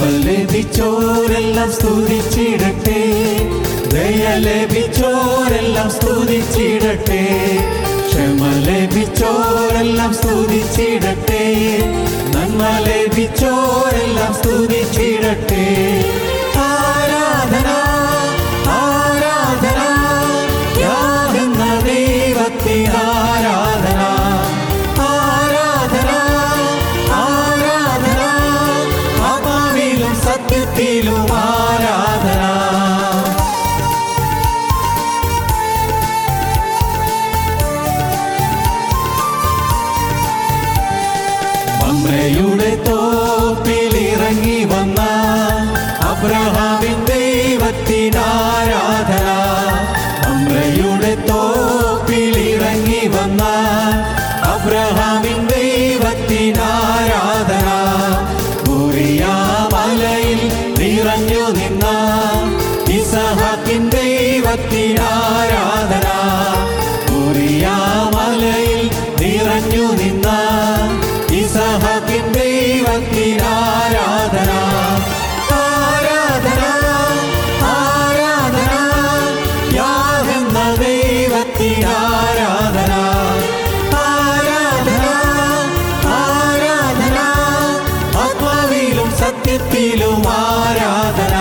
കൃപ ലഭിച്ചോരെല്ലാം സ്തുതിച്ചിടട്ടെ ദയ ലഭിച്ചോരെല്ലാം സ്തുതിച്ചിടട്ടെ ക്ഷമ ലഭിച്ചോരെല്ലാം സ്തുതിച്ചിടട്ടെ നന്മ ലഭിച്ചോരെല്ലാം സ്തുതിച്ചിടട്ടെ ആരാധന ആരാധന യാതെന്ന ദൈവത്തിന് ആരാധന ആരാധന ആരാധന ആത്മാവിലും സത്യത്തിലും ആരാധന മമ്രയുടെ തോപ്പിൽ ഇറങ്ങി വന്ന അബ്രഹാമിൻ ദൈവത്തിന് ആരാധന മമ്രയുടെ തോപ്പിൽ ഇറങ്ങി വന്ന അബ്രഹാമിൻ ദൈവത്തിന് ആരാധന ബോറിയാ മലയിൽ നിറഞ്ഞു നിന്ന ഇസഹാക്കിൻ ദൈവത്തിന് ആരാധന ബോറിയാ മലയിൽ നിറഞ്ഞു നിന്ന ഇസഹാക്കിൻ ദൈവത്തിന് ആരാധന ആരാധന ആരാധന യാതെന്ന ദൈവത്തിന് ആരാധന ആരാധന ആരാധന ആത്മാവിലും സത്യത്തിലും ആരാധന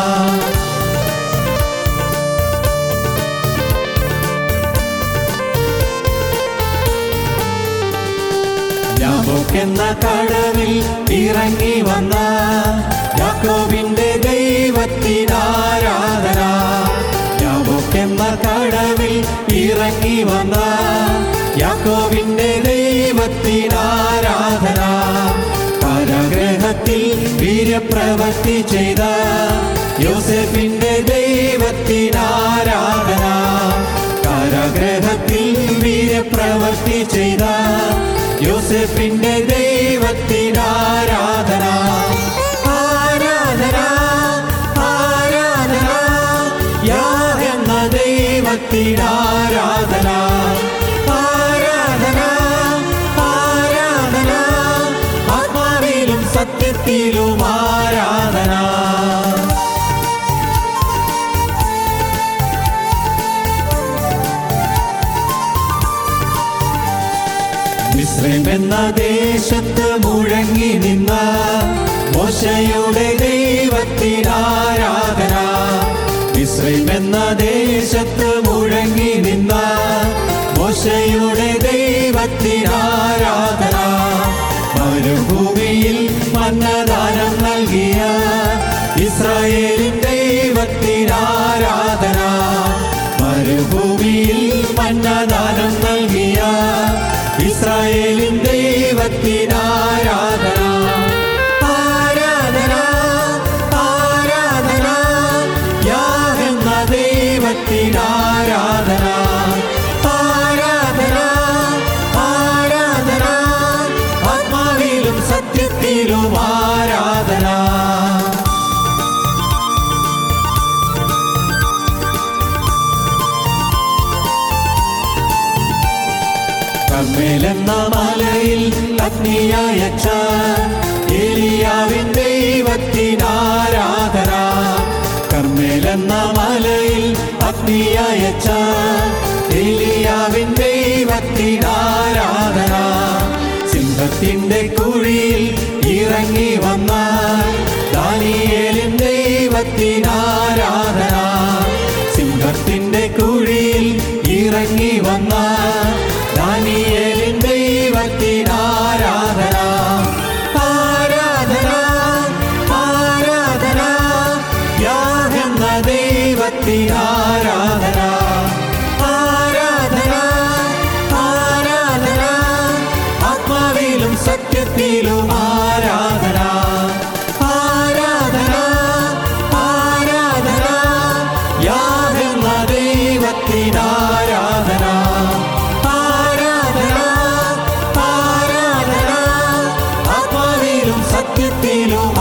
യാബോക്കെന്ന കടവിൽ ഇറങ്ങി വന്ന യാക്കോബിന്റെ ദൈവത്തിന് ആരാധന യാബോക്കെന്ന കടവിൽ ഇറങ്ങി വന്ന യാക്കോബിന്റെ ദൈവത്തിന് ആരാധന കാരാഗ്രഹത്തിൽ വീര്യപ്രവൃത്തി ചെയ്ത യോസെഫിന്റെ ദൈവത്തിന് ആരാധന കാരാഗ്രഹത്തിൽ വീര്യപ്രവൃത്തി ചെയ്ത യോസെഫിന്റെ ദൈവത്തിന് ആരാധന ആരാധന ആരാധന യാതെന്ന ദൈവത്തിന് ആരാധന ആരാധന ആരാധന ആത്മാവിലും സത്യത്തിലും ആരാധന മിശ്രം എന്ന ദേശത്ത് മുഴങ്ങി നിന്ന മോശയുടെ ദൈവത്തിന് ആരാധന മിശ്രം എന്ന ദേശത്ത് മുഴങ്ങി നിന്ന മോശയുടെ ദൈവത്തിന് ആരാധന മരുഭൂമിയിൽ മന്നദാനം നൽകിയ ഇസ്രായേലിൻ ദൈവത്തിന് ആരാധന മരുഭൂമിയിൽ മന്നദാനം നൽകിയ ഇസ്രായേലിൻ ദൈവത്തിന് ആരാധന ആരാധന ആരാധന യാഹെന്ന ദൈവത്തിന് ആരാധന ആരാധന ആരാധന ആത്മാവിലും സത്യത്തിലും ആരാധന കർമ്മേലെന്ന മലയിൽ അഗ്നിയച്ച ഏലിയാവിൻ ദൈവത്തിന് ആരാധന കർമ്മേലെന്ന മലയിൽ അഗ്നിയച്ച ഏലിയാവിൻ ദൈവത്തിന് ആരാധന സിംഹത്തിന്റെ കുഴിയിൽ ഇറങ്ങി വന്ന ദാനിയേലിൻ ദൈവത്തിന് ആരാധന സിംഹത്തിന്റെ കുഴിയിൽ ഇറങ്ങി വന്ന ദാനിയേലിൻ ദൈവത്തിന് ആരാധന ആരാധന ആരാധന യാഹെന്ന ദൈവത്തിന് ആരാധന ആരാധന ആരാധന ആത്മാവിലും സത്യത്തിലും ആരാധന ആരാധന ആരാധന യാഹെന്ന ദൈവത്തിന് ആരാധന ആരാധന ആരാധന ആത്മാവിലും സത്യത്തിലും